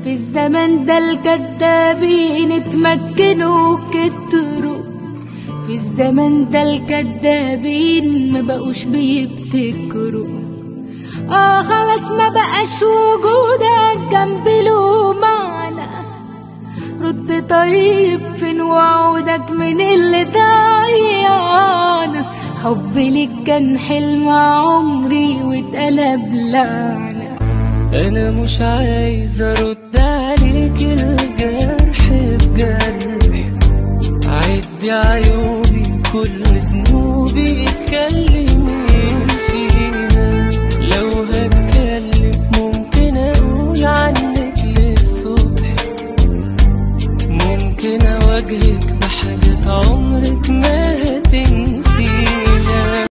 في الزمن ده الكدابين اتمكنوا كتروا في الزمن ده الكدابين ما بقوش بيبتكروا اه خلاص ما بقاش وجودك جنبي له معنى رد طيب فين وعودك من اللي ضيعنا حبي ليك كان حلم عمري واتقلب لعنة انا مش عايز ارد عليك الجرح بجرح عد عيوبي كل ذنوبي اتكلم